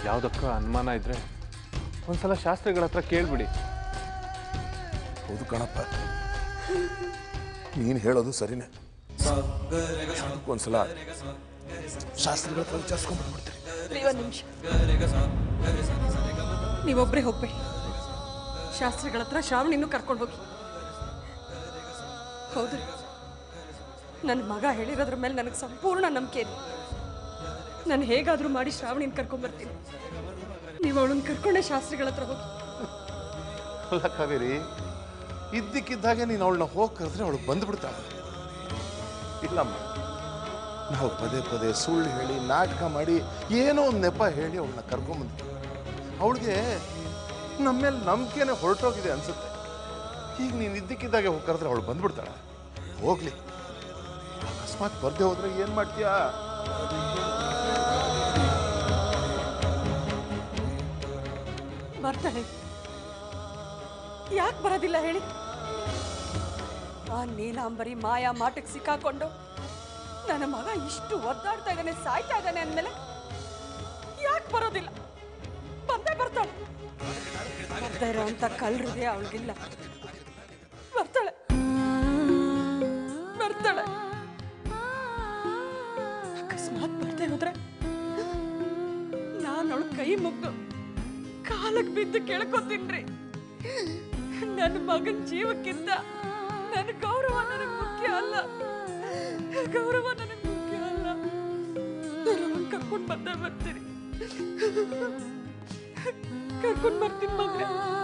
ಯಾವುದಕ್ಕೂ ಅನುಮಾನ ಇದ್ರೆ ಒಂದ್ಸಲ ಶಾಸ್ತ್ರಿಗಳ ಹತ್ರ ಕೇಳ್ಬಿಡಿ ಹೌದು ಕಣಪ್ಪ ನೀನು ಹೇಳೋದು ಸರಿನೇ ಒಂದ್ಸಲ ಶಾಸ್ತ್ರಿಗಳ ಹತ್ರ ವಿಚಾರಿಸ್ಕೊಂಡು ಬಂದ್ಬಿಡ್ತೀನಿ ರೀ ಒಂದು ನಿಮಿಷ ನೀವೊಬ್ಬರೇ ಹೋಗ್ಬೇಡಿ ಶಾಸ್ತ್ರಿಗಳ ಹತ್ರ ಶ್ರಾವಣಿನೂ ಕರ್ಕೊಂಡು ಹೋಗಿ ಹೌದ್ರಿ ನನ್ನ ಮಗ ಹೇಳಿರೋದ್ರ ಮೇಲೆ ನನಗೆ ಸಂಪೂರ್ಣ ನಂಬಿಕೆ ಇದೆ ನಾನು ಹೇಗಾದರೂ ಮಾಡಿ ಶ್ರಾವಣಿನ ಕರ್ಕೊಂಡ್ಬರ್ತೀನಿ ನೀವು ಅವಳನ್ನ ಕರ್ಕೊಂಡೆ ಶಾಸ್ತ್ರಿಗಳ ಹತ್ರ ಹೋಗಿ ಅಲ್ಲ ಕಾವೇರಿ ಇದ್ದಕ್ಕಿದ್ದಾಗೆ ನೀನು ಅವಳನ್ನ ಹೋಗಿ ಕರೆದ್ರೆ ಅವಳು ಬಂದ್ಬಿಡ್ತಾಳೆ ಇಲ್ಲಮ್ಮ ನಾವು ಪದೇ ಪದೇ ಸುಳ್ಳು ಹೇಳಿ ನಾಟಕ ಮಾಡಿ ಏನೋ ಒಂದು ನೆಪ ಹೇಳಿ ಅವಳನ್ನ ಕರ್ಕೊಂಬಂದ್ವಿ ಅವಳಿಗೆ ನಮ್ಮ ಮೇಲೆ ನಂಬಿಕೆನೆ ಹೊರಟೋಗಿದೆ ಅನ್ಸುತ್ತೆ ಈಗ ನೀನು ಇದ್ದಕ್ಕಿದ್ದಾಗೆ ಹೋಗಿ ಕರೆದ್ರೆ ಅವಳು ಬಂದ್ಬಿಡ್ತಾಳೆ ಹೋಗ್ಲಿ ಅಕಸ್ಮಾತ್ ಬರ್ದೆ ಹೋದ್ರೆ ಏನ್ ಮಾಡ್ತೀಯಾ ಬರ್ತಾಳೆ ಯಾಕೆ ಬರೋದಿಲ್ಲ ಹೇಳಿ ಆ ನೀಲಾಂಬರಿ ಮಾಯಾ ಮಾಟಕ್ಕೆ ಸಿಕ್ಕಾಕೊಂಡು ನನ್ನ ಮಗ ಇಷ್ಟು ಒದ್ದಾಡ್ತಾ ಇದ್ದಾನೆ ಸಾಯ್ತಾ ಇದ್ದಾನೆ ಅಂದಮೇಲೆ ಯಾಕೆ ಬರೋದಿಲ್ಲ ಬಂದೇ ಬರ್ತಾಳೆ ಬರ್ತಾ ಇರೋಂಥ ಕಲ್ರಿಗೆ ಅವಳಿಗಿಲ್ಲ ಬರ್ತಾಳೆ ಬರ್ತಾಳೆ ಅಕಸ್ಮಾತ್ ಬರ್ದೇ ಹೋದ್ರೆ ನಾನು ಅವಳ ಕೈ ಮುಗ್ದು ಕಾಲಕ್ಕೆ ಬಿದ್ದು ಕೇಳ್ಕೊತೀನ್ರಿ ನನ್ನ ಮಗನ ಜೀವಕ್ಕಿಂತ ನನ್ನ ಗೌರವ ನನಗೆ ಮುಖ್ಯ ಅಲ್ಲ ಗೌರವ ನನಗೆ ಮುಖ್ಯ ಅಲ್ಲ ನಾನು ಕರ್ಕೊಂಡು ಬಂದೇ ಬರ್ತೀನಿ ಕರ್ಕೊಂಡು ಬರ್ತೀನಿ ಮಗ್ರೆ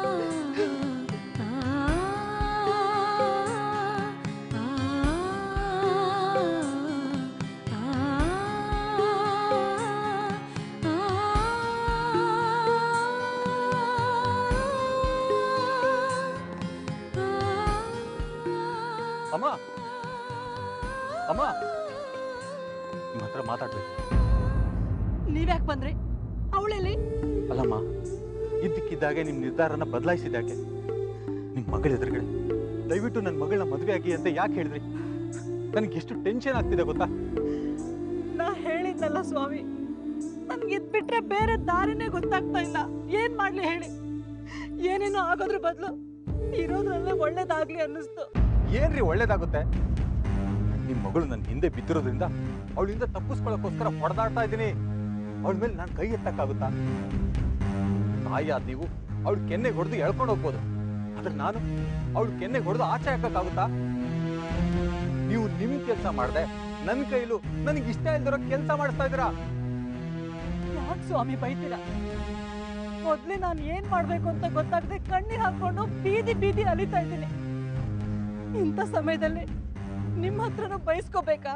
ಅಮ್ಮ ಅಮ್ಮ ನಿಮ್ಮ ಹತ್ರ ಮಾತಾಡ್ಬೇಕು ನೀವ್ಯಾಕೆ ಬಂದ್ರಿ ಅವಳೆಲ್ಲಿ ಅಲ್ಲಮ್ಮ ಇದ್ದಕ್ಕಿದ್ದಾಗೆ ನಿಮ್ಮ ನಿರ್ಧಾರನ ಬದಲಾಯಿಸಿದಾಗೆ ನಿಮ್ಮ ಮಗಳ ಎದುರುಗಡೆ ದಯವಿಟ್ಟು ನನ್ನ ಮಗಳನ್ನ ಮದುವೆ ಆಗಿ ಅಂತ ಯಾಕೆ ಹೇಳಿದ್ರಿ ನನಗೆ ಎಷ್ಟು ಟೆನ್ಷನ್ ಆಗ್ತಿದೆ ಗೊತ್ತಾ ನಾ ಹೇಳಿದ್ನಲ್ಲ ಸ್ವಾಮಿ ನನ್ಗೆ ಇದ್ ಬಿಟ್ರೆ ಬೇರೆ ದಾರಿನೇ ಗೊತ್ತಾಗ್ತಾ ಇಲ್ಲ ಏನ್ ಮಾಡ್ಲಿ ಹೇಳಿ ಏನೇನೋ ಆಗೋದ್ರ ಬದಲು ಇರೋದ್ರಲ್ಲೇ ಒಳ್ಳೇದಾಗ್ಲಿ ಅನ್ನಿಸ್ತು ಏನ್ರಿ ಒಳ್ಳೇದಾಗುತ್ತೆ ನಿಮ್ಮ ಮಗಳು ನನ್ನ ಹಿಂದೆ ಬಿದ್ದಿರೋದ್ರಿಂದ ಅವಳಿಂದ ತಪ್ಪಿಸ್ಕೊಳ್ಳೋಕ್ಕೋಸ್ಕರ ಹೊಡೆದಾಡ್ತಾ ಇದ್ದೀನಿ ಅವಳ ಮೇಲೆ ನಾನು ಕೈ ಎತ್ತಕ್ಕಾಗುತ್ತಾ ತಾಯಿಯಾದ ನೀವು ಅವಳು ಕೆನ್ನೆಗೆ ಹೊಡೆದು ಎಳ್ಕೊಂಡು ಹೋಗ್ಬೋದು ಆದ್ರೆ ನಾನು ಅವಳು ಕೆನ್ನೆಗೆ ಹೊಡೆದು ಆಚೆ ಹಾಕಕ್ಕಾಗುತ್ತಾ ನೀವು ನಿಮ್ ಕೆಲಸ ಮಾಡ್ದೆ ನನ್ನ ಕೈಲು ನನಗೆ ಇಷ್ಟ ಇಲ್ದಿರೋ ಕೆಲಸ ಮಾಡಿಸ್ತಾ ಇದ್ದೀರಾ ಯಾಕೆ ಸ್ವಾಮಿ ಬೈತೀರಾ ಮೊದ್ಲೇ ನಾನು ಏನ್ ಮಾಡ್ಬೇಕು ಅಂತ ಗೊತ್ತಾಗದೆ ಕಣ್ಣೀರ್ ಹಾಕೊಂಡು ಬೀದಿ ಬೀದಿ ಅಲಿತಾ ಇದ್ದೀನಿ ಇಂಥ ಸಮಯದಲ್ಲಿ ನಿಮ್ಮ ಹತ್ರನೂ ಬಯಸ್ಕೋಬೇಕಾ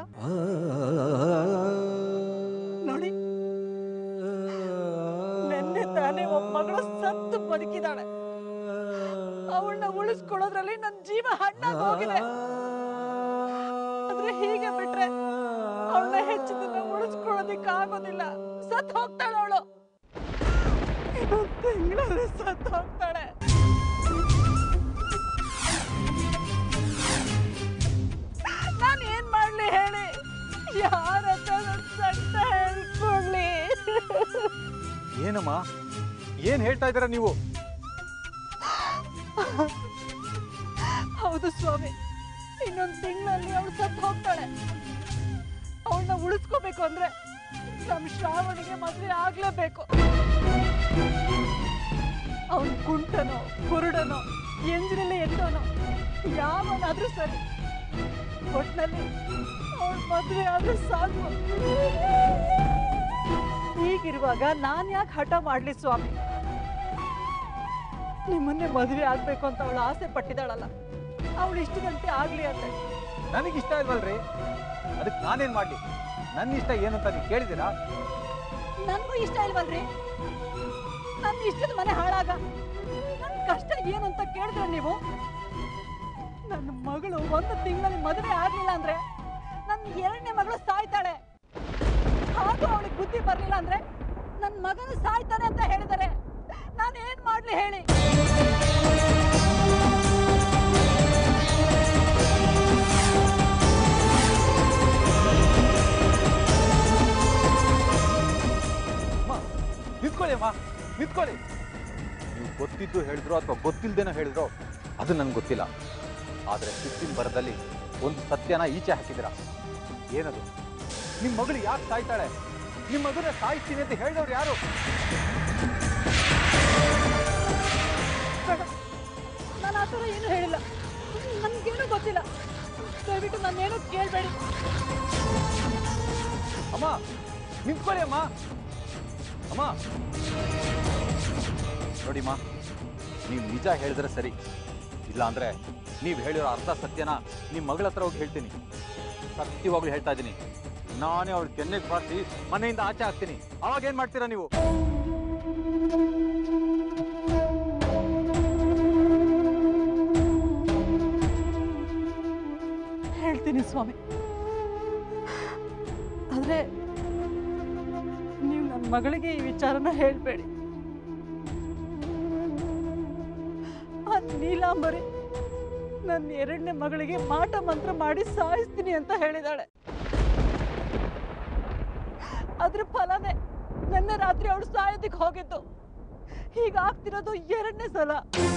ನೋಡಿ ನೆನ್ನೆ ತಾನೇ ಒಬ್ಬ ಮಗಳು ಸತ್ತು ಬದುಕಿದಾಳೆ ಅವಳನ್ನ ಉಳಿಸ್ಕೊಳ್ಳೋದ್ರಲ್ಲಿ ನನ್ನ ಜೀವ ಹಣ್ಣಾಗಿ ಹೋಗಿದೆ ಆದ್ರೆ ಹೀಗೆ ಬಿಟ್ರೆ ಅವಳನ್ನ ಹೆಚ್ಚು ದಿನ ಉಳಿಸ್ಕೊಳ್ಳೋದಿಕ್ಕೆ ಆಗೋದಿಲ್ಲ ಸತ್ ಹೋಗ್ತಾಳೆ ಅವಳು ಇನ್ನೊಂದ್ ತಿಂಗಳಲ್ಲಿ ಸತ್ ಹೋಗ್ತಾಳೆ ನಾನು ಏನ್ ಮಾಡ್ಲಿ ಹೇಳಿ ಯಾರ ಹತ್ರ ನನ್ ಸಂಕಟ ಹೇಳ್ಕೊಡ್ಲಿ ಏನಮ್ಮ ಏನ್ ಹೇಳ್ತಾ ಇದ್ದೀರಾ ನೀವು ಹೌದು ಸ್ವಾಮಿ ಇನ್ನೊಂದು ತಿಂಗಳಲ್ಲಿ ಅವಳು ಸತ್ತು ಹೋಗ್ತಾಳೆ ಅವಳನ್ನ ಉಳಿಸ್ಕೋಬೇಕು ಅಂದ್ರೆ ನಮ್ ಶ್ರಾವಣಿಗೆ ಮದ್ವೆ ಆಗ್ಲೇಬೇಕು ಅವನ್ ಕುಂಟನೋ ಕುರುಡನೋ ಎಂಜಿನಲ್ಲಿ ಎದ್ದೋನೋ ಯಾವನಾದ್ರೂ ಸರಿ ಒಟ್ನಲ್ಲಿ ಅವಳ ಮದ್ವೆ ಆದ್ರೆ ಸಾಕು ಹೀಗಿರುವಾಗ ನಾನ್ ಯಾಕೆ ಹಠ ಮಾಡ್ಲಿ ಸ್ವಾಮಿ ನಿಮ್ಮನ್ನೇ ಮದುವೆ ಆಗ್ಬೇಕು ಅಂತ ಅವಳು ಆಸೆ ಪಟ್ಟಿದ್ದಾಳಲ್ಲ ಅವಳು ಇಷ್ಟು ಗಂಟೆ ಆಗ್ಲಿ ಅಂತ ನನಗೆ ಇಷ್ಟ ಇಲ್ವಲ್ರಿ ಅದಕ್ಕೆ ನಾನೇನ್ ಮಾಡ್ಲಿ ನನ್ನ ಇಷ್ಟ ಏನು ಅಂತ ನೀವು ಕೇಳಿದ್ದೀರಾ ನನ್ಗೂ ಇಷ್ಟ ಇಲ್ವಲ್ರಿ ನನ್ನ ಇಷ್ಟದ ಮನೆ ಹಾಳಾಗ ನನ್ನ ಕಷ್ಟ ಏನು ಅಂತ ಕೇಳಿದ್ರೆ ನೀವು ನನ್ನ ಮಗಳು ಒಂದು ತಿಂಗಳಲ್ಲಿ ಮದುವೆ ಆಗ್ಲಿಲ್ಲ ಅಂದ್ರೆ ನನ್ನ ಎರಡನೇ ಮಗಳು ಸಾಯ್ತಾಳೆ ಹಾಗೂ ಅವಳಿಗೆ ಬುದ್ಧಿ ಬರ್ಲಿಲ್ಲ ಅಂದ್ರೆ ನನ್ನ ಮಗನು ಸಾಯ್ತಾನೆ ಅಂತ ಹೇಳಿದ್ದಾರೆ ನಾನು ಏನ್ ಮಾಡ್ಲಿ ಹೇಳಿ ಅಮ್ಮ ನಿಂತ್ಕೊಳ್ಳಿ ಅಮ್ಮ ಗೊತ್ತಿದ್ದು ಹೇಳಿದ್ರು ಅಥವಾ ಗೊತ್ತಿಲ್ದೇನೋ ಹೇಳಿದ್ರು ಅದು ನನಗೆ ಗೊತ್ತಿಲ್ಲ ಆದರೆ ಸಿಕ್ಕಿನ ಬರದಲ್ಲಿ ಒಂದು ಸತ್ಯನ ಈಚೆ ಹಾಕಿದಿರ ಏನದು ನಿಮ್ಮ ಮಗಳು ಯಾಕೆ ಸಾಯ್ತಾಳೆ ನಿಮ್ಮ ಮಗನ ಸಾಯಿಸ್ತೀನಿ ಅಂತ ಹೇಳಿದವ್ರು ಯಾರು ಬೇಡ ನಾನು ಆ ಥರ ಏನು ಹೇಳಿಲ್ಲ ನನಗೇನು ಗೊತ್ತಿಲ್ಲ ದಯವಿಟ್ಟು ನಾನೇನು ಕೇಳಬೇಡಿ ಅಮ್ಮ ನಿಂತ್ಕೊಳ್ಳಿ ಅಮ್ಮ ಅಮ್ಮ ನೋಡಿಮ್ಮ ನೀವು ನಿಜ ಹೇಳಿದ್ರೆ ಸರಿ ಇಲ್ಲ ಅಂದ್ರೆ ನೀವು ಹೇಳಿರೋ ಅರ್ಧ ಸತ್ಯನ ನಿಮ್ಮ ಮಗಳ ಹತ್ರ ಹೋಗಿ ಹೇಳ್ತೀನಿ ಸತ್ಯವಾಗ್ಲೂ ಹೇಳ್ತಾ ಇದ್ದೀನಿ ನಾನೇ ಅವಳು ಕೆನ್ನೆಗೆ ಬಾರಿಸಿ ಮನೆಯಿಂದ ಆಚೆ ಹಾಕ್ತೀನಿ ಅವಾಗ ಏನ್ ಮಾಡ್ತೀರಾ ನೀವು ಹೇಳ್ತೀನಿ ಸ್ವಾಮಿ ಆದರೆ ನೀವು ನನ್ನ ಮಗಳಿಗೆ ಈ ವಿಚಾರನ ಹೇಳಬೇಡಿ ಆ ನೀಲಾಂಬರಿ ನನ್ನ ಎರಡನೇ ಮಗಳಿಗೆ ಮಾಟ ಮಂತ್ರ ಮಾಡಿ ಸಾಯಿಸ್ತೀನಿ ಅಂತ ಹೇಳಿದಾಳೆ ಅದ್ರ ಫಲನೇ ನಿನ್ನೆ ರಾತ್ರಿ ಅವಳು ಸಾಯೋದಕ್ಕೆ ಹೋಗಿದ್ದು ಹೀಗಾಗ್ತಿರೋದು ಎರಡನೇ ಸಲ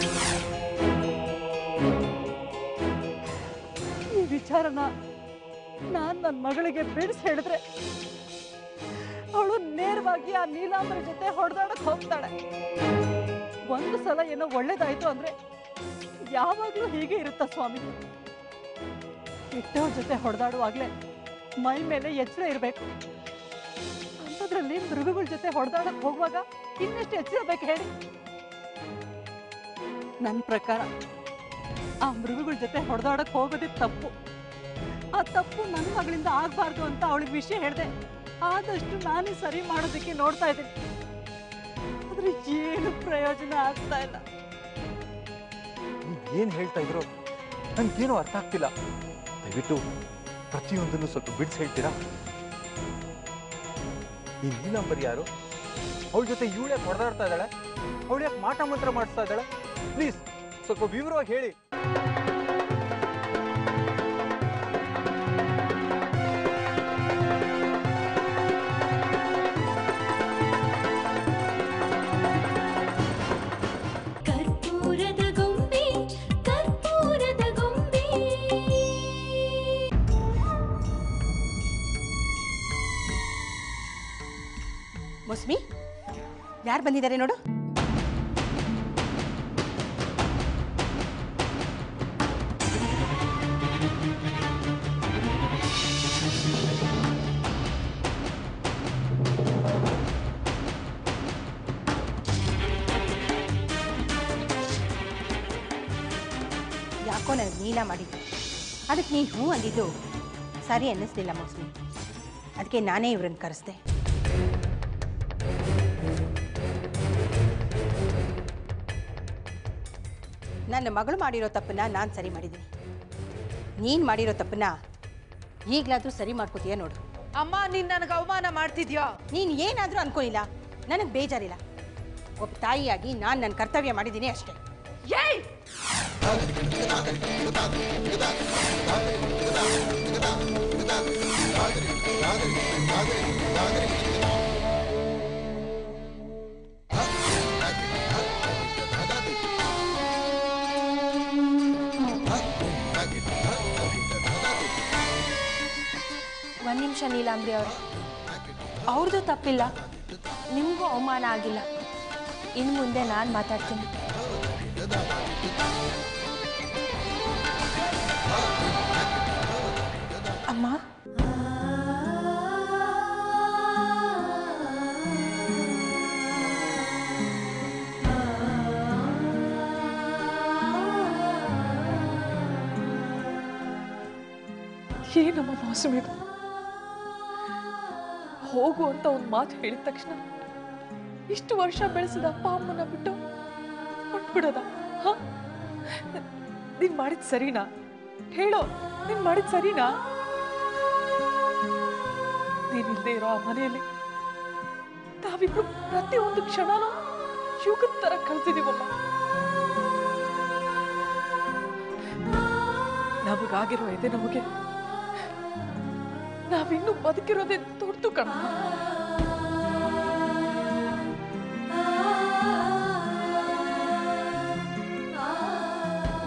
ಈ ವಿಚಾರನ ನಾನ್ ನನ್ನ ಮಗಳಿಗೆ ಬಿಡಿಸಿ ಹೇಳಿದ್ರೆ ಅವಳು ನೇರವಾಗಿ ಆ ನೀಲಾಂಬರ ಜೊತೆ ಹೊಡೆದಾಡಕ್ ಹೋಗ್ತಾಳೆ ಒಂದು ಸಲ ಏನೋ ಒಳ್ಳೇದಾಯ್ತು ಅಂದ್ರೆ ಯಾವಾಗ್ಲೂ ಹೀಗೆ ಇರುತ್ತ ಸ್ವಾಮಿ ಕೆಟ್ಟವ್ರ ಜೊತೆ ಹೊಡೆದಾಡುವಾಗ್ಲೇ ಮೈ ಮೇಲೆ ಎಚ್ಚರ ಇರಬೇಕು ಅಂಥದ್ರಲ್ಲಿ ಮೃಗಗಳ ಜೊತೆ ಹೊಡೆದಾಡಕ್ ಹೋಗುವಾಗ ಇನ್ನೆಷ್ಟು ಎಚ್ಚರ ಬೇಕು ಹೇಳಿ ನನ್ನ ಪ್ರಕಾರ ಆ ಮೃಗಗಳ ಜೊತೆ ಹೊಡೆದಾಡಕ್ ಹೋಗೋದೇ ತಪ್ಪು ಆ ತಪ್ಪು ನನ್ನ ಮಗಳಿಂದ ಆಗ್ಬಾರ್ದು ಅಂತ ಅವಳಿಗೆ ವಿಷಯ ಹೇಳಿದೆ ಆದಷ್ಟು ನಾನೇ ಸರಿ ಮಾಡೋದಕ್ಕೆ ನೋಡ್ತಾ ಇದ್ದೀನಿ ಆದ್ರೆ ಏನು ಪ್ರಯೋಜನ ಆಗ್ತಾ ಇಲ್ಲ ನೀವು ಏನ್ ಹೇಳ್ತಾ ಇದ್ರು ನನ್ಗೇನು ಅರ್ಥ ಆಗ್ತಿಲ್ಲ ದಯವಿಟ್ಟು ಪ್ರತಿಯೊಂದನ್ನು ಸ್ವಲ್ಪ ಬಿಡಿಸಿ ಹೇಳ್ತೀರಾ ಈ ನೀಲಾಂಬರಿ ಯಾರು ಅವಳ ಜೊತೆ ಇವಳು ಯಾಕೆ ಹೊಡೆದಾಡ್ತಾ ಇದ್ದಾಳೆ ಅವಳು ಯಾಕೆ ಮಾಟ ಮಂತ್ರ ಮಾಡಿಸ್ತಾ ಇದ್ದಾಳೆ ಪ್ಲೀಸ್ ಸ್ವಲ್ಪ ವಿವರವಾಗಿ ಹೇಳಿ ಕರ್ಪೂರದ ಗೊಂಬೆ ಕರ್ಪೂರದ ಗೊಂಬೆ ಮೌಸ್ಮಿ ಯಾರು ಬಂದಿದ್ದಾರೆ ನೋಡು ಯಾಕೋ ನನಗೆ ನೀಲ ಮಾಡಿದ್ದು ಅದಕ್ಕೆ ನೀನು ಹ್ಞೂ ಅಂದಿದ್ದು ಸರಿ ಅನ್ನಿಸ್ಲಿಲ್ಲ ಮೌಸ್ಮಿ ಅದಕ್ಕೆ ನಾನೇ ಇವ್ರನ್ನ ಕರೆಸ್ದೆ ನನ್ನ ಮಗಳು ಮಾಡಿರೋ ತಪ್ಪನ್ನ ನಾನು ಸರಿ ಮಾಡಿದ್ದೀನಿ ನೀನು ಮಾಡಿರೋ ತಪ್ಪನ್ನ ಈಗಲಾದರೂ ಸರಿ ಮಾಡ್ಕೋತೀಯ ನೋಡು ಅಮ್ಮ ನೀನ್ ನನಗೆ ಅವಮಾನ ಮಾಡ್ತಿದ್ಯಾ ನೀನು ಏನಾದರೂ ಅನ್ಕೊಂಡಿಲ್ಲ ನನಗೆ ಬೇಜಾರಿಲ್ಲ ಒಬ್ಬ ತಾಯಿಯಾಗಿ ನಾನು ನನ್ನ ಕರ್ತವ್ಯ ಮಾಡಿದ್ದೀನಿ ಅಷ್ಟೇ ಏಯ್ ಒಂದು ನಿಮಿಷ ನೀಲಾಂಬ್ರಿ ಅವರು ಅವ್ರದ್ದು ತಪ್ಪಿಲ್ಲ ನಿಮಗೂ ಅವಮಾನ ಆಗಿಲ್ಲ ಇನ್ನು ಮುಂದೆ ನಾನು ಮಾತಾಡ್ತೀನಿ ಅಮ್ಮ ಏನಮ್ಮ ಮೋಸಮ್ ಇದು ಹೋಗು ಅಂತ ಒಂದು ಮಾತು ಹೇಳಿದ ತಕ್ಷಣ ಇಷ್ಟು ವರ್ಷ ಬೆಳೆಸಿದ ಅಪ್ಪ ಅಮ್ಮನ ಬಿಟ್ಟು ಹೊಟ್ಬಿಡೋದ ಹ ನೀನ್ ಮಾಡಿದ್ ಸರಿನಾ ಹೇಳೋ ನೀನ್ ಮಾಡಿದ್ ಸರಿನಾ ನೀನಿಲ್ದೇ ಇರೋ ಆ ಮನೆಯಲ್ಲಿ ನಾವಿಬ್ರು ಪ್ರತಿಯೊಂದು ಕ್ಷಣನೂ ಯುಗದ ತರ ಕಳ್ತಿದೀವಮ್ಮ ನಮಗಾಗಿರೋ ಇದೆ ನಮಗೆ ನಾವಿನ್ನೂ ಬದುಕಿರೋದೇ ದೊಡ್ಡದು ಕಣ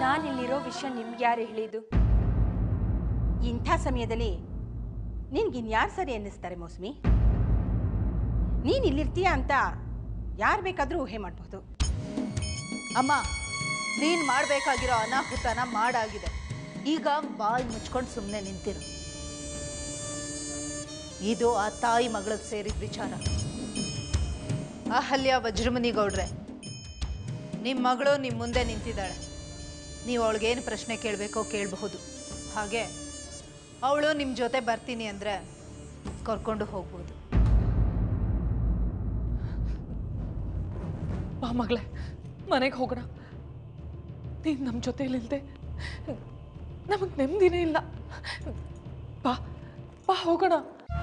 ನಾನಿಲ್ಲಿರೋ ವಿಷಯ ನಿಮ್ಗೆ ಯಾರು ಹೇಳಿದ್ದು ಇಂಥ ಸಮಯದಲ್ಲಿ ನಿನ್ಗಿನ್ಯಾರು ಸರಿ ಅನ್ನಿಸ್ತಾರೆ ಮೌಸ್ಮಿ ನೀನು ಇಲ್ಲಿರ್ತೀಯ ಅಂತ ಯಾರು ಬೇಕಾದರೂ ಊಹೆ ಮಾಡಬಹುದು ಅಮ್ಮ ನೀನ್ ಮಾಡ್ಬೇಕಾಗಿರೋ ಅನಾಹುತನ ಮಾಡಾಗಿದೆ ಈಗ ಬಾಯಿ ಮುಚ್ಕೊಂಡು ಸುಮ್ಮನೆ ನಿಂತಿರು ಇದು ಆ ತಾಯಿ ಮಗಳಿಗೆ ಸೇರಿದ ವಿಚಾರ ಅಹಲ್ಯ ವಜ್ರಮುನಿ ಗೌಡ್ರೆ ನಿಮ್ಮ ಮಗಳು ನಿಮ್ಮ ಮುಂದೆ ನಿಂತಿದ್ದಾಳೆ ನೀವು ಅವಳಿಗೇನು ಪ್ರಶ್ನೆ ಕೇಳಬೇಕೋ ಕೇಳಬಹುದು ಹಾಗೆ ಅವಳು ನಿಮ್ಮ ಜೊತೆ ಬರ್ತೀನಿ ಅಂದರೆ ಕರ್ಕೊಂಡು ಹೋಗ್ಬೋದು ಬಾ ಮಗಳೇ ಮನೆಗೆ ಹೋಗೋಣ ನೀನು ನಮ್ಮ ಜೊತೆಲಿಲ್ದೆ ನಮಗೆ ನೆಮ್ಮದಿನೇ ಇಲ್ಲ ಬಾ ಬಾ ಹೋಗೋಣ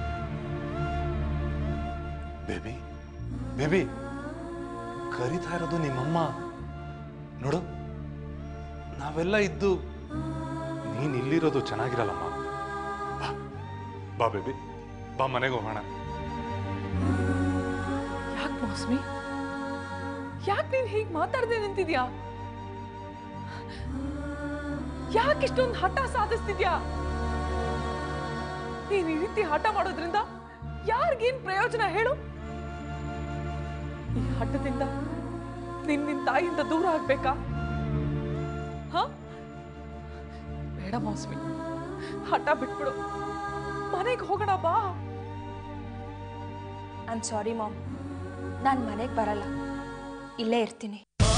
ಬೇಬಿ ಬೇಬಿ ಕರಿತಾ ಇರೋದು ನಿಮ್ಮಮ್ಮ ನೋಡು ನಾವೆಲ್ಲ ಇದ್ದು ನೀನ್ ಇಲ್ಲಿರೋದು ಚೆನ್ನಾಗಿರಲ್ಲಮ್ಮ ಬಾ ಬಾ ಬೇಬಿ ಬಾ ಮನೆಗೆ ಹೋಗೋಣ ಯಾಕೆ ಮೌಸ್ಮಿ ಯಾಕೆ ನೀನು ಹೀಗೆ ಮಾತಾಡದೆ ನಿಂತಿದ್ಯಾ ಯಾಕೆ ಇಷ್ಟೊಂದು ಹಠ ಸಾಧಿಸ್ತಿದ್ಯಾ ನೀನ್ ಈ ರೀತಿ ಹಠ ಮಾಡೋದ್ರಿಂದ ಯಾರಿಗೇನ್ ಪ್ರಯೋಜನ ಹೇಳು ಈ ಹಠದಿಂದ ನಿನ್ ನಿನ್ ತಾಯಿಯಿಂದ ದೂರ ಆಗ್ಬೇಕಾ ಹ ಬೇಡ ಮೌಸ್ಮಿ ಹಠ ಬಿಟ್ಬಿಡು ಮನೆಗೆ ಹೋಗೋಣ ಬಾ ಐ ಸಾರಿ ಮಾಮ್ ನಾನು ಮನೆಗೆ ಬರಲ್ಲ ಇಲ್ಲೇ ಇರ್ತೀನಿ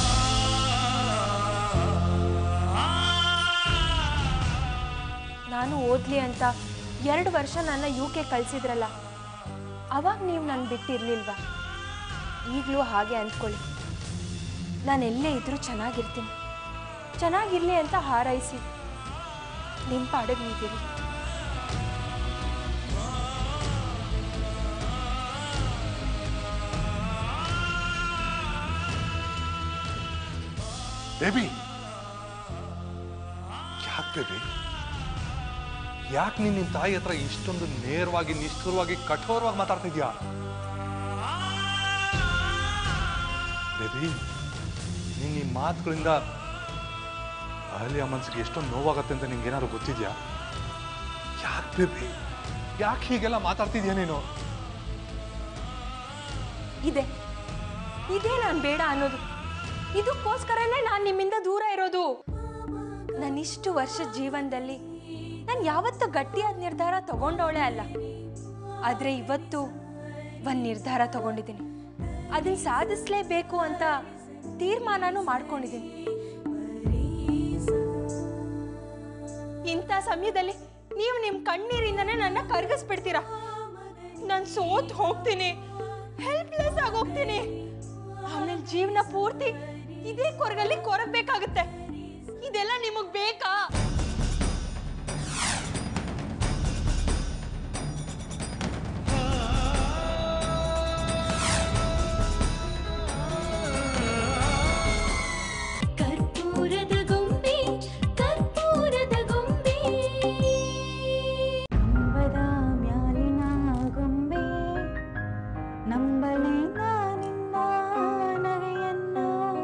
ನಾನು ಓದ್ಲಿ ಅಂತ ಎರಡು ವರ್ಷ ನನ್ನ ಯು ಕೆ ಕಳಿಸಿದ್ರಲ್ಲ ಅವಾಗ ನೀವು ನನ್ನ ಬಿಟ್ಟಿರ್ಲಿಲ್ವಾ ಈಗಲೂ ಹಾಗೆ ಅಂದ್ಕೊಳ್ಳಿ ನಾನು ಎಲ್ಲೇ ಇದ್ರೂ ಚೆನ್ನಾಗಿರ್ತೀನಿ ಚೆನ್ನಾಗಿರ್ಲಿ ಅಂತ ಹಾರೈಸಿ ನಿಮ್ಮ ಪಾಡಿಗೆ ನೀವಿರಿ ಬೇಬಿ ಯಾಕೆ ಬೇಬಿ ಯಾಕೆ ನೀನ್ ನಿನ್ ತಾಯಿ ಹತ್ರ ಇಷ್ಟೊಂದು ನೇರವಾಗಿ ನಿಷ್ಠುರವಾಗಿ ಕಠೋರವಾಗಿ ಮಾತಾಡ್ತಿದ್ಯಾ ಬೇಬಿ ನೀನ್ ಈ ಮಾತುಗಳಿಂದ ಅಹಲ್ಯ ಮನ್ಸಿಗೆ ಎಷ್ಟೊಂದು ನೋವಾಗತ್ತೆ ಅಂತ ನಿಂಗೆ ಏನಾದ್ರು ಗೊತ್ತಿದ್ಯಾ ಯಾಕೆ ಬೇಬಿ ಯಾಕೆ ಹೀಗೆಲ್ಲ ಮಾತಾಡ್ತಿದ್ಯಾ ನೀನು ಇದೆ ಇದೇ ನಾನು ಬೇಡ ಅನ್ನೋದು ಇದಕ್ಕೋಸ್ಕರನೇ ನಾನು ನಿಮ್ಮಿಂದ ದೂರ ಇರೋದು ನನ್ನ ಇಷ್ಟು ವರ್ಷದ ಜೀವನದಲ್ಲಿ ನಾನು ಯಾವತ್ತೂ ಗಟ್ಟಿಯಾದ ನಿರ್ಧಾರ ತಗೊಂಡವಳೆ ಅಲ್ಲ ಆದರೆ ಇವತ್ತು ಒಂದು ನಿರ್ಧಾರ ತಗೊಂಡಿದ್ದೀನಿ ಅದನ್ನ ಸಾಧಿಸ್ಲೇಬೇಕು ಅಂತ ತೀರ್ಮಾನನೂ ಮಾಡ್ಕೊಂಡಿದ್ದೀನಿ ಇಂಥ ಸಮಯದಲ್ಲಿ ನೀವು ನಿಮ್ಮ ಕಣ್ಣೀರಿಂದನೇ ನನ್ನ ಕರಗಿಸ್ಬಿಡ್ತೀರಾ ನಾನು ಸೋತ್ ಹೋಗ್ತೀನಿ ಹೆಲ್ಪ್ಲೆಸ್ ಆಗಿ ಹೋಗ್ತೀನಿ ಆಮೇಲೆ ಜೀವನ ಪೂರ್ತಿ ಇದೇ ಕೊರಗಲ್ಲಿ ಕೊರಗಬೇಕಾಗುತ್ತೆ ಇದೆಲ್ಲ ನಿಮಗ್ ಬೇಕಾ ಕರ್ಪೂರದ ಗೊಂಬೆ ಕರ್ಪೂರದ ಗೊಂಬೆ ಕಂಬದ ಮ್ಯಾಲಿನ ಗೊಂಬೆ ನಂಬಲೆ ನಾನಿನ್ನ ನಗೆಯನ್ನ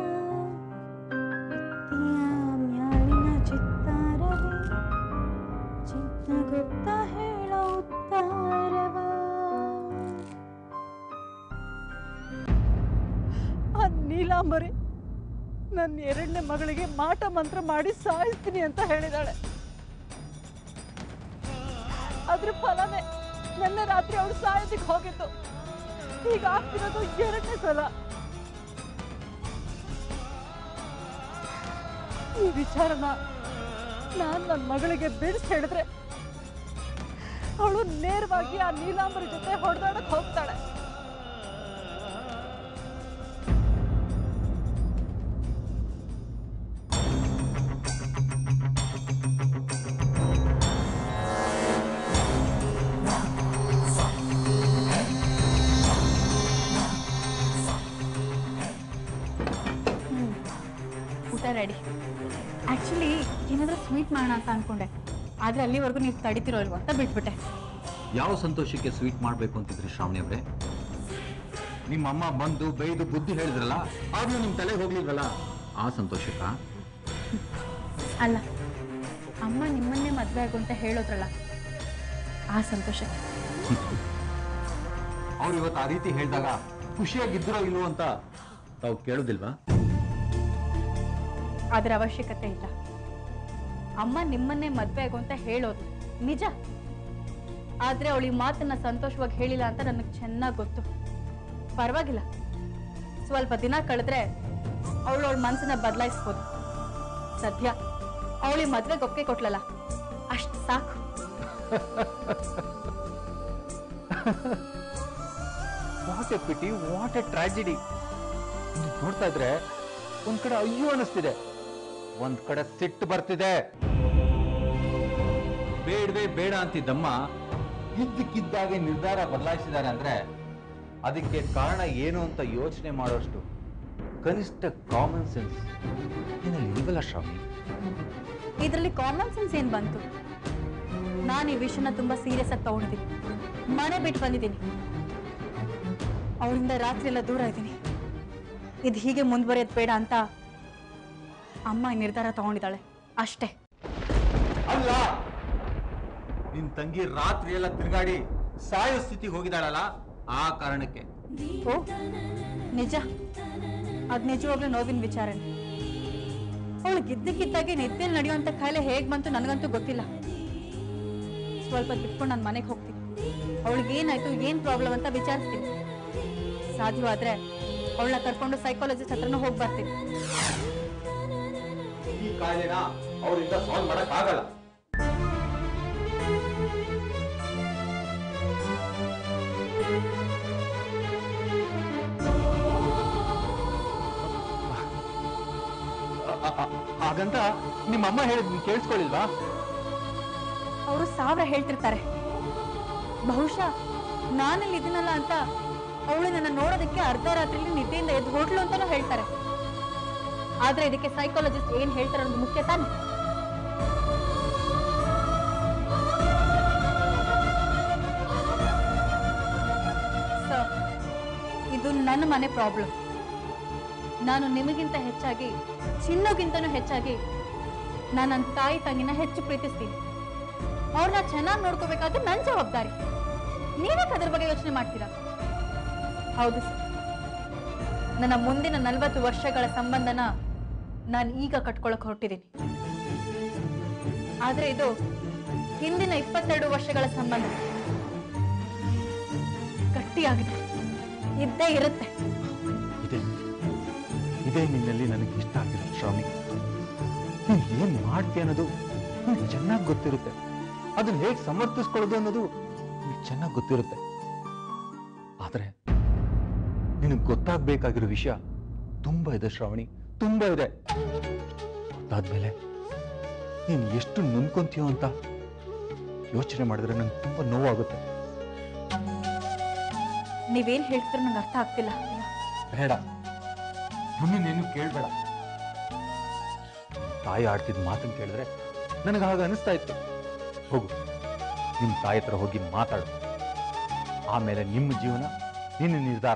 ಭಿತ್ತಿಯ ಮ್ಯಾಲಿನ ಚಿತ್ತಾರವೇ ಚಿತ್ತಗುಪ್ತ ಹೇಳೋ ಉತ್ತಾರವ ಆ ನೀಲಾಂಬರಿ ನನ್ನ ಎರಡನೇ ಮಗಳಿಗೆ ಮಾಟ ಮಂತ್ರ ಮಾಡಿ ಸಾಯಿಸ್ತೀನಿ ಅಂತ ಹೇಳಿದಾಳೆ ಅದ್ರ ಫಲನೇ ನಿನ್ನೆ ರಾತ್ರಿ ಅವಳು ಸಾಯೋದಕ್ಕೆ ಹೋಗಿತ್ತು ಈಗ ಆಗ್ತಿರೋದು ಎರಡನೇ ಸಲ ಈ ವಿಚಾರನ ನಾನು ನನ್ನ ಮಗಳಿಗೆ ಬಿಡಿಸಿ ಹೇಳಿದ್ರೆ ಅವಳು ನೇರವಾಗಿ ಆ ನೀಲಾಂಬರಿ ಜೊತೆ ಹೊಡೆದಾಡಕ್ ಹೋಗ್ತಾಳೆ ಊಟ ರೆಡಿ ಆ್ಯಕ್ಚುಲಿ ಏನಾದರೂ ಸ್ವೀಟ್ ಮಾಡೋಣ ಅಂತ ಅನ್ಕೊಂಡೆ ಆದರೆ ಅಲ್ಲಿವರೆಗೂ ನೀವು ತಡಿತಿರೋ ಇಲ್ವೋ ಅಂತ ಬಿಟ್ಬಿಟ್ಟೆ ಯಾವ ಸಂತೋಷಕ್ಕೆ ಸ್ವೀಟ್ ಮಾಡಬೇಕು ಅಂತಿದ್ರಿ ಶ್ರಾವಣಿ ಅವರೇ ನಿಮ್ಮ ಅಮ್ಮ ಬಂದು ಬೈದು ಬುದ್ಧಿ ಹೇಳಿದ್ರಲ್ಲ ಆದ್ರೂ ನಿಮ್ಮ ತಲೆಗೆ ಹೋಗ್ಲಿಲ್ವಲ್ಲ ಆ ಸಂತೋಷಕ್ಕ ಅಲ್ಲ ಅಮ್ಮ ನಿಮ್ಮನ್ನೇ ಮದುವೆ ಆಗು ಅಂತ ಹೇಳೋದ್ರಲ್ಲ ಆ ಸಂತೋಷಕ್ಕೆ ಅವ್ರು ಇವತ್ತು ಆ ರೀತಿ ಹೇಳಿದಾಗ ಖುಷಿಯಾಗಿದ್ರೋ ಇಲ್ವೋ ಅಂತ ತಾವು ಕೇಳೋದಿಲ್ವಾ ಅದರ ಅವಶ್ಯಕತೆ ಇಲ್ಲ ಅಮ್ಮ ನಿಮ್ಮನ್ನೇ ಮದುವೆ ಆಗು ಅಂತ ಹೇಳೋದು ನಿಜ ಆದ್ರೆ ಅವಳು ಈ ಮಾತನ್ನ ಸಂತೋಷವಾಗಿ ಹೇಳಿಲ್ಲ ಅಂತ ನನಗೆ ಚೆನ್ನಾಗಿ ಗೊತ್ತು ಪರವಾಗಿಲ್ಲ ಸ್ವಲ್ಪ ದಿನ ಕಳೆದ್ರೆ ಅವಳು ಅವಳ ಮನಸ್ಸನ್ನ ಬದಲಾಯಿಸ್ಬೋದು ಸದ್ಯ ಅವಳಿ ಮದ್ವೆಗೆ ಒಪ್ಪಿಗೆ ಕೊಟ್ಲಲ್ಲ ಅಷ್ಟು ಸಾಕು what a pity what a tragedy ನೋಡ್ತಾ ಇದ್ರೆ ಒಂದ್ ಕಡೆ ಅಯ್ಯೋ ಅನಿಸ್ತಿದೆ ಒಂದ್ ಕಡೆ ಸಿಟ್ಟು ಬರ್ತಿದೆ ಬೇಡವೇ ಬೇಡ ಅಂತಿದ್ದಮ್ಮ ಇದ್ದಕ್ಕಿದ್ದಾಗೆ ನಿರ್ಧಾರ ಬದಲಾಯಿಸಿದ್ದಾರೆ ಅಂದ್ರೆ ಅದಕ್ಕೆ ಕಾರಣ ಏನು ಅಂತ ಯೋಚನೆ ಮಾಡೋಷ್ಟು ಕನಿಷ್ಠ ಕಾಮನ್ ಸೆನ್ಸ್ ನಿನ್ನಲ್ಲಿ ಇಲ್ವಲ್ಲ ಶ್ರಾವಣಿ ಇದರಲ್ಲಿ ಕಾಮನ್ ಸೆನ್ಸ್ ಏನ್ ಬಂತು ನಾನು ಈ ವಿಷಯನ ತುಂಬಾ ಸೀರಿಯಸ್ ಆಗಿ ತಗೊಂಡಿದ್ದೀನಿ ಮನೆ ಬಿಟ್ಟು ಬಂದಿದ್ದೀನಿ ಅವಳಿಂದ ರಾತ್ರಿ ಎಲ್ಲ ದೂರ ಇದ್ದೀನಿ ಇದು ಹೀಗೆ ಮುಂದುವರಿಯೋದು ಬೇಡ ಅಂತ ಅಮ್ಮ ಈ ನಿರ್ಧಾರ ತಗೊಂಡಿದ್ದಾಳೆ ಅಷ್ಟೇ ಅಲ್ಲ ನಿನ್ ತಂಗಿ ರಾತ್ರಿ ಎಲ್ಲ ತಿರುಗಾಡಿ ಸಾಯೋ ಸ್ಥಿತಿಗೆ ಹೋಗಿದ್ದಾಳಲ್ಲ ಆ ಕಾರಣಕ್ಕೆ ಓ ನಿಜ ಅದ್ ನಿಜವಾಗ್ಲೂ ನೋವಿನ ವಿಚಾರನೆ ಅವಳು ಗಿದ್ದಕ್ಕಿದ್ದಾಗೆ ನಿದ್ದೆಯಲ್ಲಿ ನಡೆಯುವಂತ ಕಾಯಿಲೆ ಹೇಗ್ ಬಂತು ನನಗಂತೂ ಗೊತ್ತಿಲ್ಲ ಸ್ವಲ್ಪ ಬಿಟ್ಕೊಂಡು ನಾನು ಮನೆಗೆ ಹೋಗ್ತೀನಿ ಅವಳಿಗೆ ಏನಾಯ್ತು ಏನ್ ಪ್ರಾಬ್ಲಮ್ ಅಂತ ವಿಚಾರಿಸ್ತೀನಿ ಸಾಧ್ಯವಾದ್ರೆ ಅವಳನ್ನ ಕರ್ಕೊಂಡು ಸೈಕಾಲಜಿಸ್ಟ್ ಹತ್ರನೂ ಹೋಗಿ ಬರ್ತೀನಿ ಈ ಕಾಯಿಲೆನ ಅವರಿಂದ ಸಾಲ್ವ್ ಮಾಡಕ್ ಆಗಲ್ಲ ಹಾಗಂತ ನಿಮ್ಮಮ್ಮ ಹೇಳಿದ್ ನೀನ್ ಕೇಳಿಸ್ಕೊಳ್ಳಿಲ್ವಾ ಅವರು ಸಾವಿರ ಹೇಳ್ತಿರ್ತಾರೆ ಬಹುಶಃ ನಾನಲ್ಲಿ ಇದನ್ನಲ್ಲ ಅಂತ ಅವಳು ನನ್ನ ನೋಡೋದಕ್ಕೆ ಅರ್ಧ ರಾತ್ರಿಲಿ ನಿದ್ದೆಯಿಂದ ಎದ್ದು ಹೋಟ್ಲು ಅಂತಾನೂ ಹೇಳ್ತಾರೆ ಆದ್ರೆ ಇದಕ್ಕೆ ಸೈಕಾಲಜಿಸ್ಟ್ ಏನ್ ಹೇಳ್ತಾರೆ ಅನ್ನೋದು ಮುಖ್ಯ ತಾನೆ ಸರ್ ಇದು ನನ್ನ ಮನೆ ಪ್ರಾಬ್ಲಮ್ ನಾನು ನಿಮಗಿಂತ ಹೆಚ್ಚಾಗಿ ಚಿನ್ನಗಿಂತನೂ ಹೆಚ್ಚಾಗಿ ನಾನು ನನ್ನ ತಾಯಿ ತಂಗಿನ ಹೆಚ್ಚು ಪ್ರೀತಿಸ್ತೀನಿ ಅವ್ರನ್ನ ಚೆನ್ನಾಗಿ ನೋಡ್ಕೋಬೇಕಾದ್ರೆ ನನ್ನ ಜವಾಬ್ದಾರಿ ನೀವೇ ಅದ್ರ ಬಗ್ಗೆ ಯೋಚನೆ ಮಾಡ್ತೀರಾ ಹೌದು ಸರ್ ನನ್ನ ಮುಂದಿನ ನಲವತ್ತು ವರ್ಷಗಳ ಸಂಬಂಧನ ನಾನು ಈಗ ಕಟ್ಕೊಳಕ್ ಹೊರಟಿದ್ದೀನಿ ಆದ್ರೆ ಇದು ಹಿಂದಿನ ಇಪ್ಪತ್ತೆರಡು ವರ್ಷಗಳ ಸಂಬಂಧ ಗಟ್ಟಿಯಾಗಿದೆ ಇದ್ದೇ ಇರುತ್ತೆ ಇದೆ ಇದೇ ನಿನ್ನಲ್ಲಿ ನನಗೆ ಇಷ್ಟ ಆಗಿರೋ ಶ್ರಾವಣಿ ನೀನ್ ಏನ್ ಮಾಡ್ತೀಯ ಅನ್ನೋದು ನಿನ್ಗೆ ಚೆನ್ನಾಗಿ ಗೊತ್ತಿರುತ್ತೆ ಅದನ್ನ ಹೇಗೆ ಸಮರ್ಥಿಸ್ಕೊಳ್ಳೋದು ಅನ್ನೋದು ನಿನಗೆ ಚೆನ್ನಾಗಿ ಗೊತ್ತಿರುತ್ತೆ ಆದ್ರೆ ನಿನಗೆ ಗೊತ್ತಾಗ್ಬೇಕಾಗಿರೋ ವಿಷಯ ತುಂಬಾ ಇದೆ ಶ್ರಾವಣಿ ತುಂಬಾ ಇದೆ ಅದಾದ್ಮೇಲೆ ನೀನ್ ಎಷ್ಟು ನೊಂದ್ಕೊಂತೀಯೋ ಅಂತ ಯೋಚನೆ ಮಾಡಿದ್ರೆ ನಂಗೆ ತುಂಬಾ ನೋವಾಗುತ್ತೆ ನೀವೇನ್ ಹೇಳ್ತಿದ್ರು ನಂಗೆ ಅರ್ಥ ಆಗ್ತಿಲ್ಲ ಬೇಡ ನೀನು ಕೇಳಬೇಡ ತಾಯಿ ಆಡ್ತಿದ್ ಮಾತನ್ನು ಕೇಳಿದ್ರೆ ನನಗೆ ಹಾಗೆ ಅನಿಸ್ತಾ ಇತ್ತು ಹೋಗು ನಿಮ್ಮ ತಾಯಿ ಹತ್ರ ಹೋಗಿ ಮಾತಾಡು ಆಮೇಲೆ ನಿಮ್ಮ ಜೀವನ ನಿನ್ನ ನಿರ್ಧಾರ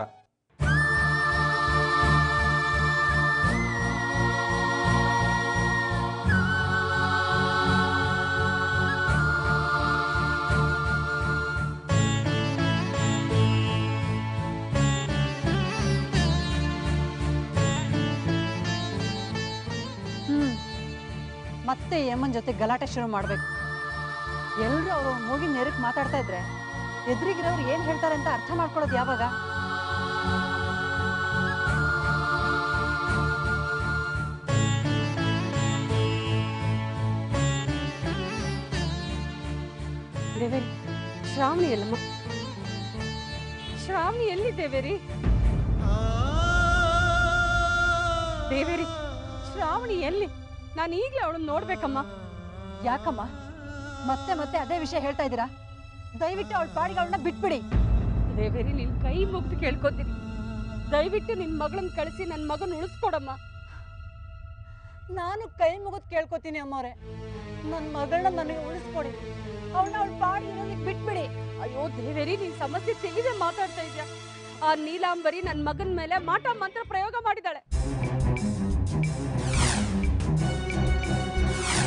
ಹ್ಮ್ ಮತ್ತೆ ಯಮ್ಮನ್ ಜೊತೆ ಗಲಾಟೆ ಶುರು ಮಾಡ್ಬೇಕು ಎಲ್ರು ಅವರು ಮೂಗಿನ ನೇರಕ್ಕೆ ಮಾತಾಡ್ತಾ ಇದ್ರೆ ಎದುರಿಗಿರೋರು ಏನ್ ಹೇಳ್ತಾರೆ ಅಂತ ಅರ್ಥ ಮಾಡ್ಕೊಳ್ಳೋದು ಯಾವಾಗ ದೇವೇರಿ ಶ್ರಾವಣಿ ಎಲ್ಲಮ್ಮ ಶ್ರಾವಣಿ ಎಲ್ಲಿ ದೇವೇರಿ ದೇವೇರಿ ಶ್ರಾವಣಿ ಎಲ್ಲಿ ನಾನು ಈಗಲೇ ಅವಳನ್ನ ನೋಡ್ಬೇಕಮ್ಮ ಯಾಕಮ್ಮ ಮತ್ತೆ ಮತ್ತೆ ಅದೇ ವಿಷಯ ಹೇಳ್ತಾ ಇದ್ದೀರಾ ದಯವಿಟ್ಟು ಅವಳ ಪಾಡಿಗೆ ಅವಳನ್ನ ಬಿಟ್ಬಿಡಿ ದೇವೇರಿ ನಿನ್ ಕೈ ಮುಗ್ದು ಕೇಳ್ಕೊತೀನಿ ದಯವಿಟ್ಟು ನಿನ್ ಮಗಳನ್ನ ಕಳಿಸಿ ನನ್ನ ಮಗನ ಉಳಿಸ್ಕೊಡಮ್ಮ ನಾನು ಕೈ ಮುಗಿದು ಕೇಳ್ಕೊತೀನಿ ಅಮ್ಮವ್ರೆ ನನ್ನ ಮಗಳನ್ನ ನನಗೆ ಉಳಿಸ್ಕೊಡಿ ಅವಳನ್ನ ಅವಳ ಪಾಡಿ ಇರೋದಕ್ಕೆ ಬಿಟ್ಬಿಡಿ ಅಯ್ಯೋ ದೇವೇರಿ ನಿನ್ ಸಮಸ್ಯೆ ತಿಳಿದೇ ಮಾತಾಡ್ತಾ ಇದ್ಯಾ ಆ ನೀಲಾಂಬರಿ ನನ್ನ ಮಗನ ಮೇಲೆ ಮಾಟ ಮಂತ್ರ ಪ್ರಯೋಗ ಮಾಡಿದಾಳೆ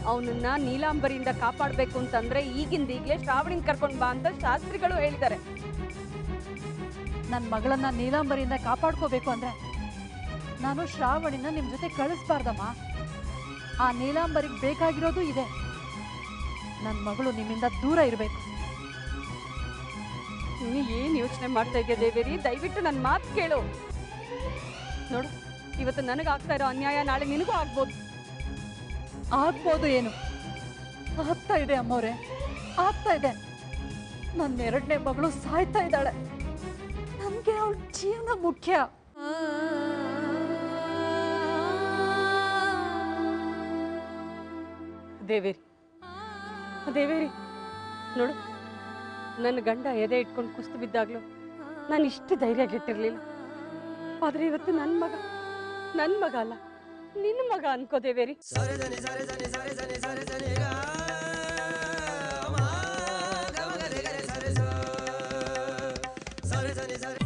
ಅವನನ್ನ ನೀಲಾಂಬರಿಯಿಂದ ಕಾಪಾಡಬೇಕು ಅಂತಂದ್ರೆ ಈಗಿಂದ ಈಗಲೇ ಶ್ರಾವಣಿನ ಕರ್ಕೊಂಡು ಬಾ ಅಂತ ಶಾಸ್ತ್ರಿಗಳು ಹೇಳಿದ್ದಾರೆ ನನ್ನ ಮಗಳನ್ನ ನೀಲಾಂಬರಿಯಿಂದ ಕಾಪಾಡ್ಕೋಬೇಕು ಅಂದ್ರೆ ನಾನು ಶ್ರಾವಣಿನ ನಿಮ್ಮ ಜೊತೆ ಕಳಿಸ್ಬಾರ್ದಮ್ಮ ಆ ನೀಲಾಂಬರಿಗೆ ಬೇಕಾಗಿರೋದು ಇದೆ ನನ್ನ ಮಗಳು ನಿಮ್ಮಿಂದ ದೂರ ಇರಬೇಕು ನೀನು ಏನ್ ಯೋಚನೆ ಮಾಡ್ತಾ ಇದೆಯಾ ದೇವೇರಿ ದಯವಿಟ್ಟು ನನ್ನ ಮಾತು ಕೇಳು ನೋಡು ಇವತ್ತು ನನಗೆ ಆಗ್ತಾ ಇರೋ ಅನ್ಯಾಯ ನಾಳೆ ನಿನಗೂ ಆಗ್ಬೋದು ಆಗ್ಬೋದು ಏನು ಆಗ್ತಾ ಇದೆ ಅಮ್ಮವ್ರೆ ಆಗ್ತಾ ಇದೆ ನನ್ನ ಎರಡನೇ ಮಗಳು ಸಾಯ್ತಾ ಇದ್ದಾಳೆ ನನಗೆ ಅವಳ ಜೀವನ ಮುಖ್ಯ ದೇವೇರಿ ದೇವೇರಿ ನೋಡು ನನ್ನ ಗಂಡ ಎದೆ ಇಟ್ಕೊಂಡು ಕುಸ್ತು ಬಿದ್ದಾಗ್ಲು ನಾನು ಇಷ್ಟು ಧೈರ್ಯ ಗೆಟ್ಟಿರ್ಲಿಲ್ಲ ಆದ್ರೆ ಇವತ್ತು ನನ್ನ ಮಗ ನನ್ನ ಮಗ ಅಲ್ಲ ನಿನ್ನ ಮಗ ಅನ್ಕೋ ದೇವೇರಿ ಸರಿ ಸರಿ ಸರಿ